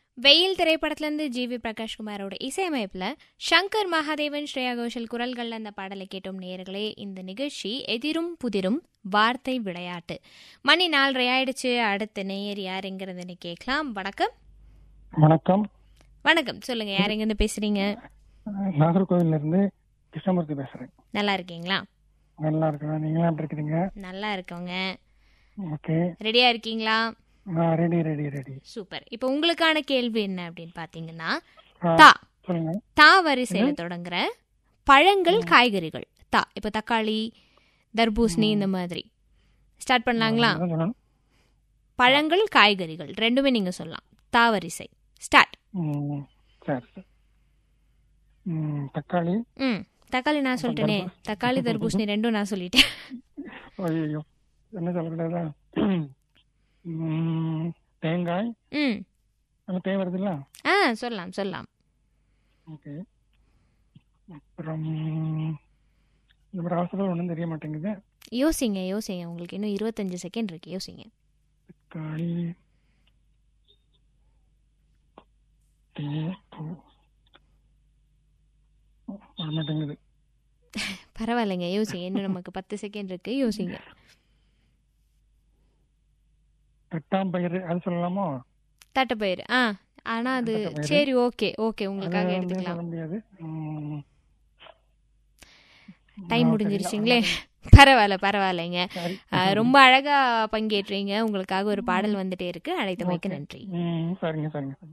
வெயில் திரைப்படத்திலிருந்து G we பிரகாஷ்குமாரோட இசையமைப்பில் சங்கர் மகாதேவன் ஸ்ரேயா கோஷல் குரல்கள் அந்த பாடலை கேட்டோம் நேர்களே இந்த நிகழ்ச்சி எதிரும் புதிரும் வார்த்தை விளையாட்டு மணி நாலரை ஆயிடுச்சு அடுத்த நேயர் யாருங்கிறதுன்னு கேட்கலாம் வணக்கம் வணக்கம் வணக்கம் சொல்லுங்க யாருங்கன்னு பேசுறீங்க நாகர்கோவில்ல இருந்து கிருஷ்ணமூர்த்தி பேசுறேன் நல்லா இருக்கீங்களா நல்லா இருக்கிறேன் நீங்களா எப்படி இருக்கிறீங்க நல்லா இருக்கோங்க ஓகே ரெடியா இருக்கீங்களா நான் ரெடி ரெடி ரெடி சூப்பர் இப்போ உங்களுக்கான கேள்வி என்ன அப்படின்னு பாத்தீங்கன்னா ஆ, தா சொல்லுங்க தா வரிசையில தொடங்குற பழங்கள் காய்கறிகள் தா இப்போ தக்காளி தர்பூசணி இந்த மாதிரி ஸ்டார்ட் பண்ணலாங்களா அதான் சொல்லணும். பழங்கள் காய்கறிகள் ரெண்டுமே நீங்க சொல்லலாம் தா வரிசை ஸ்டார்ட் ம், சரி சரி. ம், தக்காளி ம் தக்காளி நான் சொல்லிட்டேனே தக்காளி தர்பூசணி ரெண்டும் நான் சொல்லிட்டேன் ஐயோ என்ன சொல்லக்கூடாதா ம், தேங்காய் ம் அந்த தேவை வருதுல்ல ஆ சொல்லலாம் சொல்லலாம் ஓகே அப்புறம் இந்த அவசரம் ஒன்றும் தெரிய மாட்டேங்குது யோசிங்க யோசிங்க உங்களுக்கு இன்னும் இருபத்தஞ்சு செகண்ட் இருக்கு யோசிங்க தக்காளி தே- பூ. வர மாட்டேங்குது பரவாயில்லைங்க யோசிங்க இன்னும் நமக்கு பத்து செகண்ட் இருக்கு யோசிங்க தட்டாம்பயிறு அது சொல்லலாமோ தட்டைப்பயிறு ஆ ஆனா அது தட்டைப்பயிறு. சரி ஓகே ஓகே அது உங்களுக்காக வந்து எடுத்துக்கலாம் சொல்ல முடியாது ம். டைம் ஆ, முடிஞ்சிருச்சுங்களே தெரியல. பரவாயில்ல பரவாயில்லைங்க சரி. ஆ, ரொம்ப அழகா பங்கேற்றீங்க உங்களுக்காக ஒரு பாடல் வந்துட்டே இருக்கு அழைத்தமைக்கு ஓகே. நன்றி ம், சரிங்க சரிங்க சரிங்க.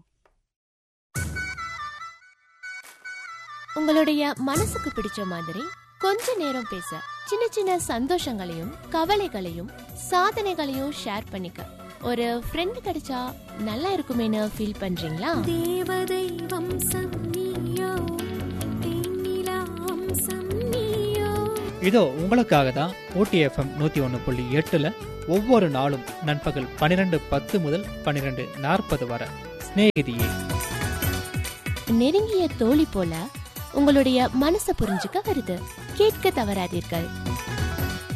உங்களுடைய மனசுக்கு பிடிச்ச மாதிரி கொஞ்ச நேரம் பேச சின்ன சின்ன சந்தோஷங்களையும் கவலைகளையும் சாதனைகளையும் ஷேர் பண்ணிக்க ஒரு ஃப்ரெண்ட் கிடைச்சா நல்லா இருக்குமேனு ஃபீல் பண்றீங்களா தேவதை வம்சம் நீயோ தேனிலா வம்சம் நீயோ இதோ உங்களுக்காக தான் ஓடிஎஃப்எம் நூற்றி ஒன்று புள்ளி எட்டில் ஒவ்வொரு நாளும் நண்பகல் பன்னிரெண்டு பத்து முதல் பன்னிரெண்டு நாற்பது வரை சிநேகிதியே நெருங்கிய தோழி போல உங்களுடைய மனசை புரிஞ்சுக்க வருது கேட்க தவறாதீர்கள்